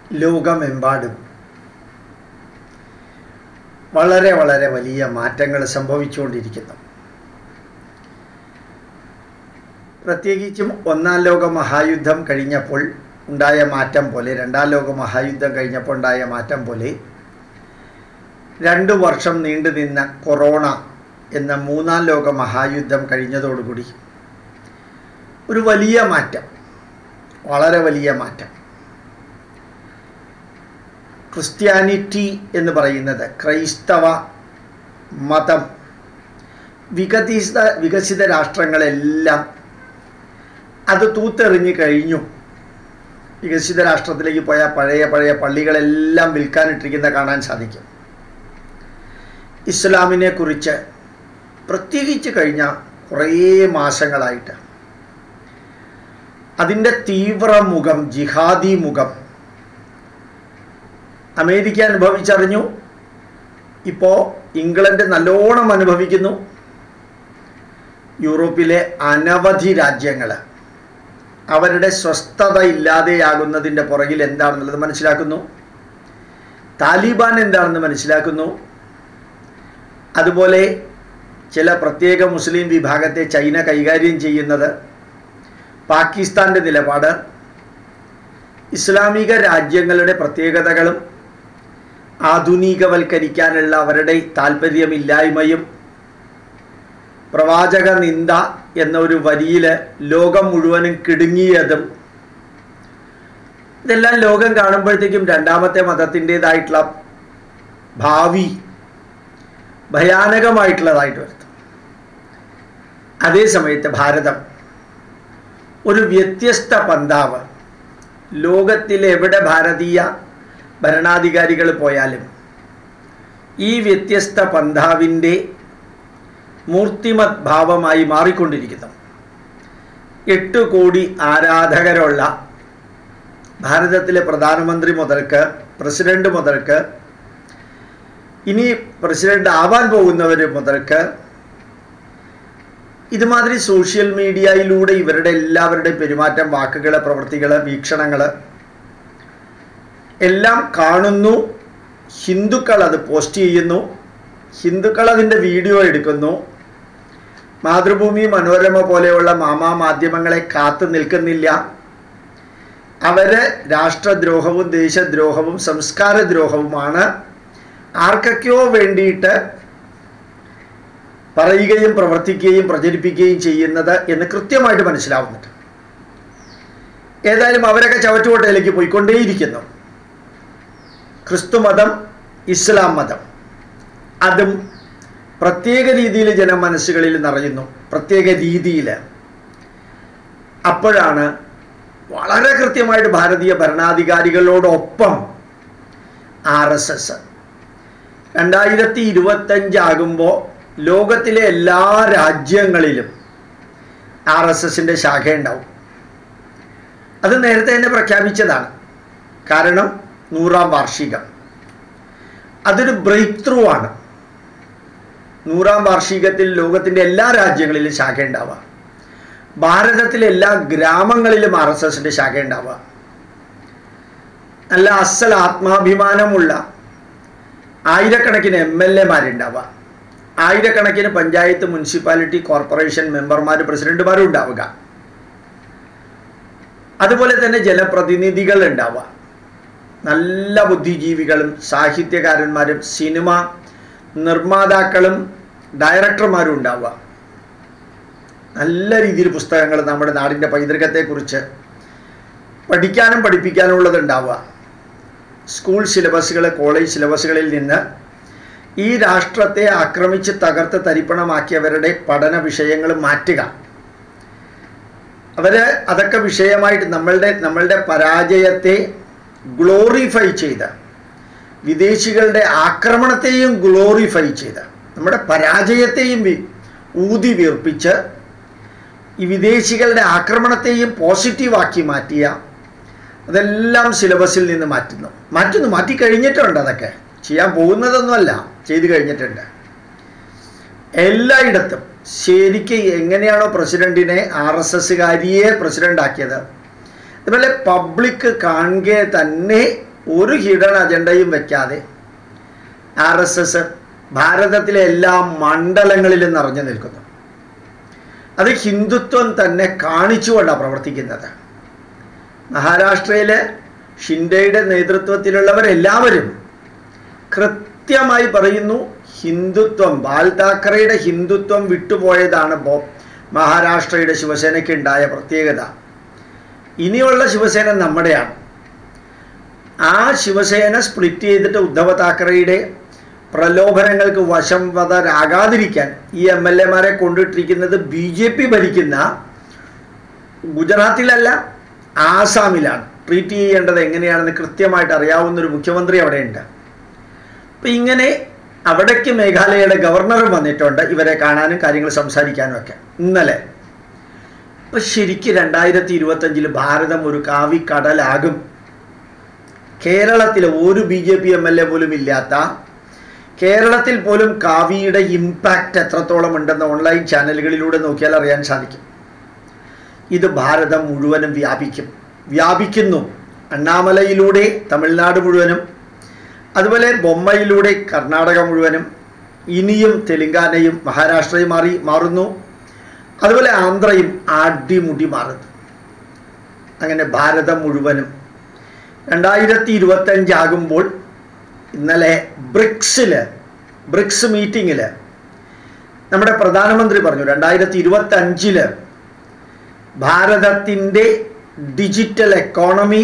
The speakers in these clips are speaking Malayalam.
ലോകമെമ്പാടും വളരെ വളരെ വലിയ മാറ്റങ്ങൾ സംഭവിച്ചുകൊണ്ടിരിക്കുന്നു പ്രത്യേകിച്ചും ഒന്നാം ലോക മഹായുദ്ധം കഴിഞ്ഞപ്പോൾ ഉണ്ടായ മാറ്റം പോലെ രണ്ടാം ലോക മഹായുദ്ധം കഴിഞ്ഞപ്പോൾ ഉണ്ടായ മാറ്റം പോലെ രണ്ടു വർഷം നീണ്ടു നിന്ന കൊറോണ എന്ന മൂന്നാം ലോക മഹായുദ്ധം കഴിഞ്ഞതോടുകൂടി ഒരു വലിയ മാറ്റം വളരെ വലിയ മാറ്റം ക്രിസ്ത്യാനിറ്റി എന്ന് പറയുന്നത് ക്രൈസ്തവ മതം വികസിത വികസിത രാഷ്ട്രങ്ങളെല്ലാം അത് തൂത്തെറിഞ്ഞ് കഴിഞ്ഞു വികസിത രാഷ്ട്രത്തിലേക്ക് പോയ പഴയ പഴയ പള്ളികളെല്ലാം വിൽക്കാനിട്ടിരിക്കുന്ന കാണാൻ സാധിക്കും ഇസ്ലാമിനെ കുറിച്ച് പ്രത്യേകിച്ച് കഴിഞ്ഞ കുറേ മാസങ്ങളായിട്ട് അതിൻ്റെ തീവ്രമുഖം ജിഹാദി മുഖം അമേരിക്ക അനുഭവിച്ചറിഞ്ഞു ഇപ്പോൾ ഇംഗ്ലണ്ട് നല്ലോണം അനുഭവിക്കുന്നു യൂറോപ്പിലെ അനവധി രാജ്യങ്ങൾ അവരുടെ സ്വസ്ഥത ഇല്ലാതെയാകുന്നതിൻ്റെ പുറകിൽ എന്താണെന്നുള്ളത് മനസ്സിലാക്കുന്നു താലിബാൻ എന്താണെന്ന് മനസ്സിലാക്കുന്നു അതുപോലെ ചില പ്രത്യേക മുസ്ലിം വിഭാഗത്തെ ചൈന കൈകാര്യം ചെയ്യുന്നത് പാകിസ്ഥാൻ്റെ നിലപാട് ഇസ്ലാമിക രാജ്യങ്ങളുടെ പ്രത്യേകതകളും ആധുനികവൽക്കരിക്കാനുള്ള അവരുടെ താല്പര്യമില്ലായ്മയും പ്രവാചക നിന്ദ എന്ന ഒരു വരിയിൽ ലോകം മുഴുവനും കിടുങ്ങിയതും ഇതെല്ലാം ലോകം കാണുമ്പോഴത്തേക്കും രണ്ടാമത്തെ മതത്തിൻ്റെതായിട്ടുള്ള ഭാവി ഭയാനകമായിട്ടുള്ളതായിട്ട് വരുത്തും അതേ സമയത്ത് ഭാരതം ഒരു വ്യത്യസ്ത പന്താവ് ലോകത്തിലെ എവിടെ ഭാരതീയ ഭരണാധികാരികൾ പോയാലും ഈ വ്യത്യസ്ത പന്താവിൻ്റെ മൂർത്തിമത് ഭാവമായി മാറിക്കൊണ്ടിരിക്കുന്നു എട്ട് കോടി ആരാധകരുള്ള ഭാരതത്തിലെ പ്രധാനമന്ത്രി മുതൽക്ക് പ്രസിഡന്റ് മുതൽക്ക് ഇനി പ്രസിഡന്റ് ആവാൻ പോകുന്നവർ മുതൽക്ക് ഇതുമാതിരി സോഷ്യൽ മീഡിയയിലൂടെ ഇവരുടെ എല്ലാവരുടെയും പെരുമാറ്റം വാക്കുകൾ പ്രവൃത്തികൾ വീക്ഷണങ്ങൾ എല്ലാം കാണുന്നു ഹിന്ദുക്കൾ അത് പോസ്റ്റ് ചെയ്യുന്നു ഹിന്ദുക്കൾ അതിൻ്റെ വീഡിയോ എടുക്കുന്നു മാതൃഭൂമി മനോരമ പോലെയുള്ള മാമാ മാധ്യമങ്ങളെ കാത്തു നിൽക്കുന്നില്ല അവർ രാഷ്ട്രദ്രോഹവും ദേശദ്രോഹവും സംസ്കാരദ്രോഹവുമാണ് ആർക്കൊക്കെയോ വേണ്ടിയിട്ട് പറയുകയും പ്രവർത്തിക്കുകയും പ്രചരിപ്പിക്കുകയും ചെയ്യുന്നത് എന്ന് കൃത്യമായിട്ട് മനസ്സിലാവുന്നുണ്ട് ഏതായാലും അവരൊക്കെ ചവറ്റുകൊട്ടയിലേക്ക് പോയിക്കൊണ്ടേയിരിക്കുന്നു ക്രിസ്തുമതം ഇസ്ലാം മതം അതും പ്രത്യേക രീതിയിൽ ജനമനസ്സുകളിൽ നിറയുന്നു പ്രത്യേക രീതിയിൽ അപ്പോഴാണ് വളരെ കൃത്യമായിട്ട് ഭാരതീയ ഭരണാധികാരികളോടൊപ്പം ആർ എസ് എസ് രണ്ടായിരത്തി ഇരുപത്തഞ്ചാകുമ്പോൾ ലോകത്തിലെ എല്ലാ രാജ്യങ്ങളിലും ആർ എസ് എസിൻ്റെ ശാഖയുണ്ടാവും അത് നേരത്തെ തന്നെ പ്രഖ്യാപിച്ചതാണ് കാരണം നൂറാം വാർഷികം അതൊരു ബ്രേക്ക് ത്രൂ ആണ് നൂറാം വാർഷികത്തിൽ ലോകത്തിൻ്റെ എല്ലാ രാജ്യങ്ങളിലും ശാഖ ഉണ്ടാവുക ഭാരതത്തിലെ എല്ലാ ഗ്രാമങ്ങളിലും ആർ എസ് എസിൻ്റെ ശാഖ ഉണ്ടാവുക നല്ല അസൽ ആത്മാഭിമാനമുള്ള ആയിരക്കണക്കിന് എം എൽ എമാരുണ്ടാവുക ആയിരക്കണക്കിന് പഞ്ചായത്ത് മുനിസിപ്പാലിറ്റി കോർപ്പറേഷൻ മെമ്പർമാർ പ്രസിഡന്റുമാരും ഉണ്ടാവുക അതുപോലെ തന്നെ ജനപ്രതിനിധികൾ ഉണ്ടാവുക നല്ല ബുദ്ധിജീവികളും സാഹിത്യകാരന്മാരും സിനിമ നിർമ്മാതാക്കളും ഡയറക്ടർമാരും ഉണ്ടാവുക നല്ല രീതിയിൽ പുസ്തകങ്ങൾ നമ്മുടെ നാടിൻ്റെ പൈതൃകത്തെക്കുറിച്ച് പഠിക്കാനും പഠിപ്പിക്കാനും ഉള്ളത് ഉണ്ടാവുക സ്കൂൾ സിലബസുകൾ കോളേജ് സിലബസുകളിൽ നിന്ന് ഈ രാഷ്ട്രത്തെ ആക്രമിച്ച് തകർത്ത് തരിപ്പണമാക്കിയവരുടെ പഠന വിഷയങ്ങൾ മാറ്റുക അവർ അതൊക്കെ വിഷയമായിട്ട് നമ്മളുടെ നമ്മളുടെ പരാജയത്തെ ഗ്ലോറിഫൈ ചെയ്ത് വിദേശികളുടെ ആക്രമണത്തെയും ഗ്ലോറിഫൈ ചെയ്ത് നമ്മുടെ പരാജയത്തെയും വി- ഊതി വീർപ്പിച്ച് ഈ വിദേശികളുടെ ആക്രമണത്തെയും പോസിറ്റീവാക്കി മാറ്റിയ അതെല്ലാം സിലബസിൽ നിന്ന് മാറ്റുന്നു മാറ്റുന്നു മാറ്റി കഴിഞ്ഞിട്ടുണ്ട് അതൊക്കെ ചെയ്യാൻ പോകുന്നതൊന്നുമല്ല ചെയ്തു കഴിഞ്ഞിട്ടുണ്ട് എല്ലായിടത്തും ശരിക്ക് എങ്ങനെയാണോ പ്രസിഡന്റിനെ ആർ എസ് എസ്സുകാരിയെ പ്രസിഡന്റ് ആക്കിയത് അതുപോലെ പബ്ലിക് കാണുക തന്നെ ഒരു ഹിഡൻ അജണ്ടയും വെക്കാതെ ആർ എസ് എസ് ഭാരതത്തിലെ എല്ലാ മണ്ഡലങ്ങളിലും നിറഞ്ഞു നിൽക്കുന്നു അത് ഹിന്ദുത്വം തന്നെ കാണിച്ചുകൊണ്ടാണ് പ്രവർത്തിക്കുന്നത് മഹാരാഷ്ട്രയിലെ ഷിൻഡയുടെ നേതൃത്വത്തിലുള്ളവരെല്ലാവരും കൃത്യമായി പറയുന്നു ഹിന്ദുത്വം ബാൽ താക്കറയുടെ ഹിന്ദുത്വം വിട്ടുപോയതാണ് ബോ മഹാരാഷ്ട്രയുടെ ശിവസേനയ്ക്ക് ഉണ്ടായ പ്രത്യേകത ഇനിയുള്ള ശിവസേന നമ്മുടെയാണ് ആ ശിവസേന സ്പ്ലിറ്റ് ചെയ്തിട്ട് ഉദ്ധവ താക്കറയുടെ പ്രലോഭനങ്ങൾക്ക് വശംവതരാകാതിരിക്കാൻ ഈ എം എൽ എമാരെ കൊണ്ടിട്ടിരിക്കുന്നത് ബി ജെ പി ഭരിക്കുന്ന ഗുജറാത്തിലല്ല ആസാമിലാണ് ട്രീറ്റ് ചെയ്യേണ്ടത് എങ്ങനെയാണെന്ന് കൃത്യമായിട്ട് അറിയാവുന്ന ഒരു മുഖ്യമന്ത്രി അവിടെയുണ്ട് അപ്പം ഇങ്ങനെ അവിടേക്ക് മേഘാലയയുടെ ഗവർണറും വന്നിട്ടുണ്ട് ഇവരെ കാണാനും കാര്യങ്ങൾ സംസാരിക്കാനും ഒക്കെ ഇന്നലെ അപ്പം ശരിക്കും രണ്ടായിരത്തി ഇരുപത്തഞ്ചിൽ ഭാരതം ഒരു കാവിക്കടലാകും കേരളത്തിലെ ഒരു B J P M L A പോലും ഇല്ലാത്ത കേരളത്തിൽ പോലും കാവിയുടെ ഇമ്പാക്റ്റ് എത്രത്തോളം ഉണ്ടെന്ന് ഓൺലൈൻ ചാനലുകളിലൂടെ നോക്കിയാൽ അറിയാൻ സാധിക്കും ഇത് ഭാരതം മുഴുവനും വ്യാപിക്കും വ്യാപിക്കുന്നു അണ്ണാമലയിലൂടെ തമിഴ്നാട് മുഴുവനും അതുപോലെ ബൊമ്മയിലൂടെ കർണാടക മുഴുവനും ഇനിയും തെലുങ്കാനയും മഹാരാഷ്ട്രയും മാറി മാറുന്നു അതുപോലെ ആന്ധ്രയും അടിമുടി മാറുന്നു അങ്ങനെ ഭാരതം മുഴുവനും രണ്ടായിരത്തി ഇരുപത്തഞ്ചാകുമ്പോൾ ഇന്നലെ ബ്രിക്സിൽ ബ്രിക്സ് മീറ്റിങ്ങിൽ നമ്മുടെ പ്രധാനമന്ത്രി പറഞ്ഞു രണ്ടായിരത്തി ഇരുപത്തഞ്ചില് ഭാരതത്തിൻ്റെ ഡിജിറ്റൽ എക്കോണമി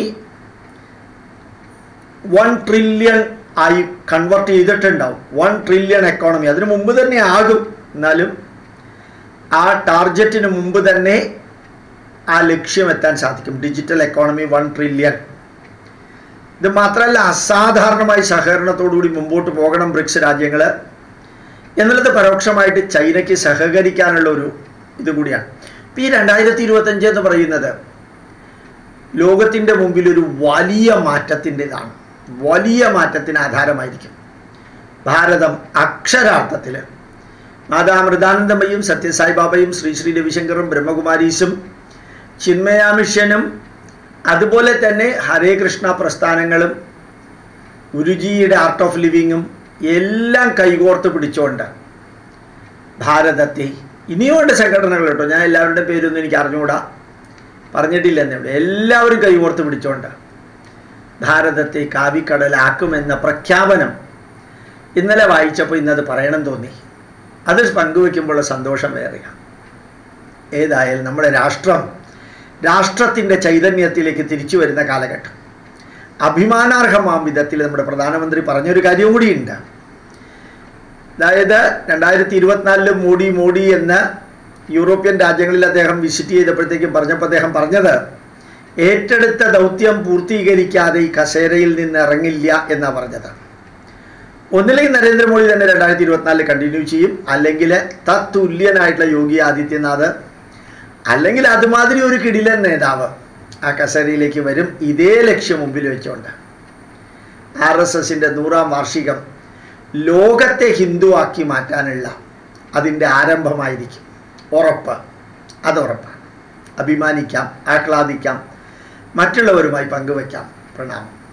വൺ ട്രില്യൺ ആയി കൺവെർട്ട് ചെയ്തിട്ടുണ്ടാവും വൺ ട്രില്യൺ എക്കോണമി അതിനു മുമ്പ് തന്നെ ആകും എന്നാലും ആ ടാർജറ്റിന് മുമ്പ് തന്നെ ആ ലക്ഷ്യം എത്താൻ സാധിക്കും ഡിജിറ്റൽ എക്കോണമി വൺ ട്രില്യൺ ഇത് മാത്രമല്ല അസാധാരണമായി സഹകരണത്തോടുകൂടി മുമ്പോട്ട് പോകണം ബ്രിക്സ് രാജ്യങ്ങൾ എന്നുള്ളത് പരോക്ഷമായിട്ട് ചൈനയ്ക്ക് സഹകരിക്കാനുള്ള ഒരു ഇത് കൂടിയാണ് ഇപ്പം ഈ രണ്ടായിരത്തി ഇരുപത്തഞ്ച് എന്ന് പറയുന്നത് ലോകത്തിൻ്റെ മുമ്പിൽ ഒരു വലിയ മാറ്റത്തിൻ്റെതാണ് വലിയ മാറ്റത്തിന് ആധാരമായിരിക്കും ഭാരതം അക്ഷരാർത്ഥത്തിൽ മാതാമൃതാനന്ദമയും സത്യസായിബാബയും ശ്രീ ശ്രീ രവിശങ്കറും ബ്രഹ്മകുമാരീസും ചിന്മയാമിഷ്യനും അതുപോലെ തന്നെ ഹരേ കൃഷ്ണ പ്രസ്ഥാനങ്ങളും ഗുരുജിയുടെ ആർട്ട് ഓഫ് ലിവിങ്ങും എല്ലാം കൈകോർത്ത് പിടിച്ചുകൊണ്ട് ഭാരതത്തെ ഇനിയുമുണ്ട് സംഘടനകൾ കേട്ടോ ഞാൻ എല്ലാവരുടെ പേരൊന്നും എനിക്ക് അറിഞ്ഞുകൂടാ പറഞ്ഞിട്ടില്ല എന്നിവിടെ എല്ലാവരും കൈകോർത്ത് പിടിച്ചുകൊണ്ട് ഭാരതത്തെ കാവിക്കടലാക്കുമെന്ന പ്രഖ്യാപനം ഇന്നലെ വായിച്ചപ്പോൾ ഇന്നത് പറയണം തോന്നി അത് പങ്കുവെക്കുമ്പോഴുള്ള സന്തോഷം വേറെയാണ് ഏതായാലും നമ്മുടെ രാഷ്ട്രം രാഷ്ട്രത്തിൻ്റെ ചൈതന്യത്തിലേക്ക് തിരിച്ചു വരുന്ന കാലഘട്ടം അഭിമാനാർഹമാം വിധത്തിൽ നമ്മുടെ പ്രധാനമന്ത്രി പറഞ്ഞൊരു കാര്യവും കൂടിയുണ്ട് അതായത് രണ്ടായിരത്തി ഇരുപത്തിനാലില് മോഡി മോഡി എന്ന് യൂറോപ്യൻ രാജ്യങ്ങളിൽ അദ്ദേഹം വിസിറ്റ് ചെയ്തപ്പോഴത്തേക്കും പറഞ്ഞപ്പോൾ അദ്ദേഹം പറഞ്ഞത് ഏറ്റെടുത്ത ദൗത്യം പൂർത്തീകരിക്കാതെ ഈ കസേരയിൽ നിന്ന് ഇറങ്ങില്ല എന്നാണ് പറഞ്ഞത് ഒന്നില്ലെങ്കിൽ നരേന്ദ്രമോദി തന്നെ രണ്ടായിരത്തി ഇരുപത്തിനാലിൽ കണ്ടിന്യൂ ചെയ്യും അല്ലെങ്കിൽ തത്തുല്യനായിട്ടുള്ള യോഗി ആദിത്യനാഥ് അല്ലെങ്കിൽ അതുമാതിരി ഒരു കിടിലൻ നേതാവ് ആ കസേരയിലേക്ക് വരും ഇതേ ലക്ഷ്യം മുമ്പിൽ വെച്ചുകൊണ്ട് ആർ എസ് എസിൻ്റെ നൂറാം വാർഷികം ലോകത്തെ ഹിന്ദുവാക്കി മാറ്റാനുള്ള അതിൻ്റെ ആരംഭമായിരിക്കും ഉറപ്പ് അത് ഉറപ്പാണ് അഭിമാനിക്കാം ആഹ്ലാദിക്കാം മറ്റുള്ളവരുമായി പങ്കുവയ്ക്കാം പ്രണാമം